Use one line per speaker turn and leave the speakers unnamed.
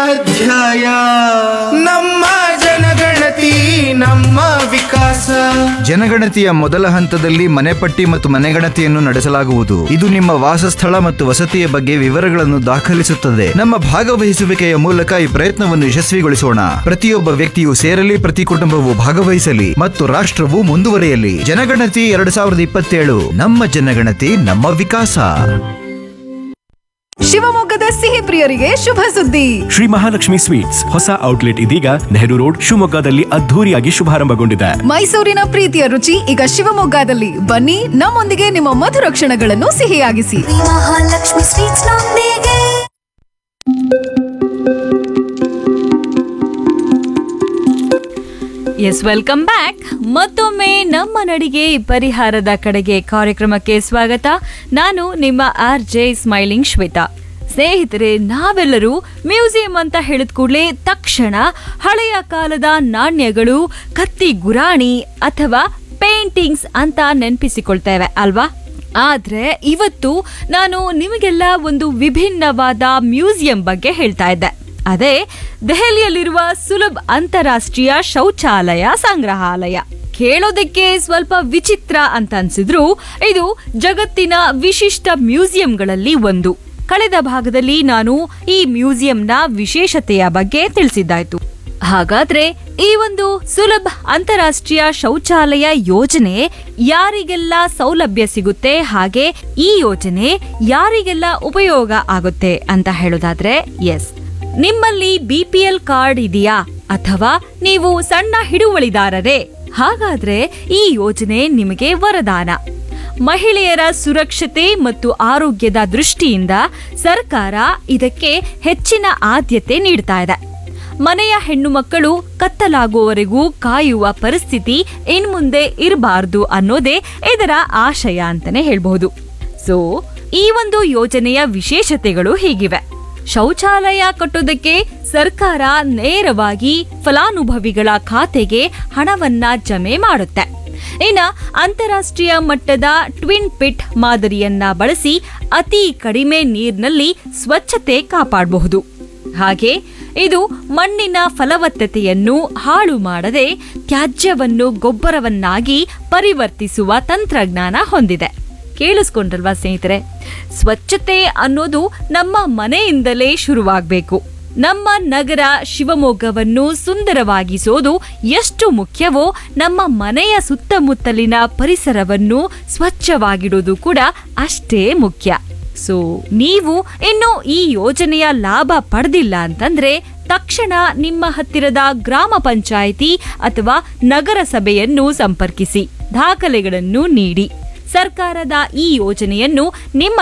ಅಧ್ಯಾಯ ನಮ್ಮ ಜನಗಣತಿ ನಮ್ಮ ವಿಕಾಸ
ಜನಗಣತಿಯ ಮೊದಲ ಹಂತದಲ್ಲಿ ಮನೆಪಟ್ಟಿ ಮತ್ತು ಮನೆಗಣತಿಯನ್ನು ನಡೆಸಲಾಗುವುದು ಇದು ನಿಮ್ಮ ವಾಸಸ್ಥಳ ಮತ್ತು ವಸತಿಯ ಬಗ್ಗೆ ವಿವರಗಳನ್ನು ದಾಖಲಿಸುತ್ತದೆ ನಮ್ಮ ಭಾಗವಹಿಸುವಿಕೆಯ ಮೂಲಕ ಈ ಪ್ರಯತ್ನವನ್ನು ಯಶಸ್ವಿಗೊಳಿಸೋಣ ಪ್ರತಿಯೊಬ್ಬ ವ್ಯಕ್ತಿಯು ಸೇರಲಿ ಪ್ರತಿ ಕುಟುಂಬವು ಭಾಗವಹಿಸಲಿ ಮತ್ತು ರಾಷ್ಟ್ರವು ಮುಂದುವರಿಯಲಿ ಜನಗಣತಿ ಎರಡ್ ಸಾವಿರದ ಇಪ್ಪತ್ತೇಳು ನಮ್ಮ ಜನಗಣತಿ ನಮ್ಮ ವಿಕಾಸ
ಶಿವಮೊಗ್ಗದ ಸಿಹಿ ಪ್ರಿಯರಿಗೆ ಶುಭ ಸುದ್ದಿ
ಶ್ರೀ ಮಹಾಲಕ್ಷ್ಮಿ ಸ್ವೀಟ್ಸ್ ಹೊಸ ಔಟ್ಲೆಟ್ ಇದೀಗ ನೆಹರು ರೋಡ್ ಶಿವಮೊಗ್ಗದಲ್ಲಿ ಅದ್ಧೂರಿಯಾಗಿ ಶುಭಾರಂಭಗೊಂಡಿದೆ
ಮೈಸೂರಿನ ಪ್ರೀತಿಯ ರುಚಿ ಈಗ ಶಿವಮೊಗ್ಗದಲ್ಲಿ ಬನ್ನಿ ನಮ್ಮೊಂದಿಗೆ ನಿಮ್ಮ ಮಧುರ ಕ್ಷಣಗಳನ್ನು ಸಿಹಿಯಾಗಿಸಿ
ಮಹಾಲಕ್ಷ್ಮಿ ಸ್ವೀಟ್ಸ್ ನೊಂದಿಗೆ
ಎಸ್ ವೆಲ್ಕಮ್ ಬ್ಯಾಕ್ ಮತ್ತೊಮ್ಮೆ ನಮ್ಮ ನಡಿಗೆ ಪರಿಹಾರದ ಕಡೆಗೆ ಕಾರ್ಯಕ್ರಮಕ್ಕೆ ಸ್ವಾಗತ ನಾನು ನಿಮ್ಮ ಆರ್ ಜೆ ಸ್ಮೈಲಿಂಗ್ ಶ್ವೇತಾ ಸ್ನೇಹಿತರೆ ನಾವೆಲ್ಲರೂ ಮ್ಯೂಸಿಯಂ ಅಂತ ಹೇಳಿದ ಕೂಡಲೇ ತಕ್ಷಣ ಹಳೆಯ ಕಾಲದ ನಾಣ್ಯಗಳು ಕತ್ತಿ ಗುರಾಣಿ ಅಥವಾ ಪೇಂಟಿಂಗ್ಸ್ ಅಂತ ನೆನಪಿಸಿಕೊಳ್ತೇವೆ ಅಲ್ವಾ ಆದ್ರೆ ಇವತ್ತು ನಾನು ನಿಮಗೆಲ್ಲ ಒಂದು ವಿಭಿನ್ನವಾದ ಮ್ಯೂಸಿಯಂ ಬಗ್ಗೆ ಹೇಳ್ತಾ ಇದ್ದೆ ಅದೇ ದೆಹಲಿಯಲ್ಲಿರುವ ಸುಲಭ್ ಅಂತಾರಾಷ್ಟ್ರೀಯ ಶೌಚಾಲಯ ಸಂಗ್ರಹಾಲಯ ಕೇಳೋದಕ್ಕೆ ಸ್ವಲ್ಪ ವಿಚಿತ್ರ ಅಂತ ಅನ್ಸಿದ್ರು ಇದು ಜಗತ್ತಿನ ವಿಶಿಷ್ಟ ಮ್ಯೂಸಿಯಂಗಳಲ್ಲಿ ಒಂದು ಕಳೆದ ಭಾಗದಲ್ಲಿ ನಾನು ಈ ಮ್ಯೂಸಿಯಂನ ವಿಶೇಷತೆಯ ಬಗ್ಗೆ ತಿಳಿಸಿದ್ದಾಯ್ತು ಹಾಗಾದ್ರೆ ಈ ಒಂದು ಸುಲಭ ಅಂತಾರಾಷ್ಟ್ರೀಯ ಶೌಚಾಲಯ ಯೋಜನೆ ಯಾರಿಗೆಲ್ಲ ಸೌಲಭ್ಯ ಸಿಗುತ್ತೆ ಹಾಗೆ ಈ ಯೋಜನೆ ಯಾರಿಗೆಲ್ಲ ಉಪಯೋಗ ಆಗುತ್ತೆ ಅಂತ ಹೇಳೋದಾದ್ರೆ ಎಸ್ ನಿಮ್ಮಲ್ಲಿ ಬಿಪಿಎಲ್ ಕಾರ್ಡ್ ಇದೆಯಾ ಅಥವಾ ನೀವು ಸಣ್ಣ ಹಿಡುವಳಿದಾರರೇ ಹಾಗಾದ್ರೆ ಈ ಯೋಜನೆ ನಿಮಗೆ ವರದಾನ ಮಹಿಳೆಯರ ಸುರಕ್ಷತೆ ಮತ್ತು ಆರೋಗ್ಯದ ದೃಷ್ಟಿಯಿಂದ ಸರ್ಕಾರ ಇದಕ್ಕೆ ಹೆಚ್ಚಿನ ಆದ್ಯತೆ ನೀಡ್ತಾ ಇದೆ ಮನೆಯ ಹೆಣ್ಣು ಮಕ್ಕಳು ಕತ್ತಲಾಗುವವರೆಗೂ ಕಾಯುವ ಪರಿಸ್ಥಿತಿ ಇನ್ಮುಂದೆ ಇರಬಾರ್ದು ಅನ್ನೋದೇ ಇದರ ಆಶಯ ಅಂತಾನೆ ಹೇಳ್ಬಹುದು ಸೊ ಈ ಒಂದು ಯೋಜನೆಯ ವಿಶೇಷತೆಗಳು ಹೀಗಿವೆ ಶೌಚಾಲಯ ಕಟ್ಟೋದಕ್ಕೆ ಸರ್ಕಾರ ನೇರವಾಗಿ ಫಲಾನುಭವಿಗಳ ಖಾತೆಗೆ ಹಣವನ್ನ ಜಮೆ ಮಾಡುತ್ತೆ ಇನ್ನ ಅಂತಾರಾಷ್ಟ್ರೀಯ ಮಟ್ಟದ ಟ್ವಿನ್ ಪಿಟ್ ಮಾದರಿಯನ್ನ ಬಳಸಿ ಅತಿ ಕಡಿಮೆ ನೀರಿನಲ್ಲಿ ಸ್ವಚ್ಛತೆ ಕಾಪಾಡಬಹುದು ಹಾಗೆ ಇದು ಮಣ್ಣಿನ ಫಲವತ್ತತೆಯನ್ನು ಹಾಳು ಮಾಡದೆ ತ್ಯಾಜ್ಯವನ್ನು ಗೊಬ್ಬರವನ್ನಾಗಿ ಪರಿವರ್ತಿಸುವ ತಂತ್ರಜ್ಞಾನ ಹೊಂದಿದೆ ಕೇಳಿಸ್ಕೊಂಡ್ರಲ್ವಾ ಸ್ನೇಹಿತರೆ ಸ್ವಚ್ಛತೆ ಅನ್ನೋದು ನಮ್ಮ ಮನೆಯಿಂದಲೇ ಶುರುವಾಗಬೇಕು ನಮ್ಮ ನಗರ ಶಿವಮೊಗ್ಗವನ್ನು ಸುಂದರವಾಗಿಸೋದು ಎಷ್ಟು ಮುಖ್ಯವೋ ನಮ್ಮ ಮನೆಯ ಸುತ್ತಮುತ್ತಲಿನ ಪರಿಸರವನ್ನು ಸ್ವಚ್ಛವಾಗಿಡೋದು ಕೂಡ ಅಷ್ಟೇ ಮುಖ್ಯ ಸೊ ನೀವು ಇನ್ನು ಈ ಯೋಜನೆಯ ಲಾಭ ಪಡೆದಿಲ್ಲ ಅಂತಂದ್ರೆ ತಕ್ಷಣ ನಿಮ್ಮ ಹತ್ತಿರದ ಗ್ರಾಮ ಪಂಚಾಯಿತಿ ಅಥವಾ ನಗರಸಭೆಯನ್ನು ಸಂಪರ್ಕಿಸಿ ದಾಖಲೆಗಳನ್ನು ನೀಡಿ ಸರ್ಕಾರದ ಈ ಯೋಜನೆಯನ್ನು ನಿಮ್ಮ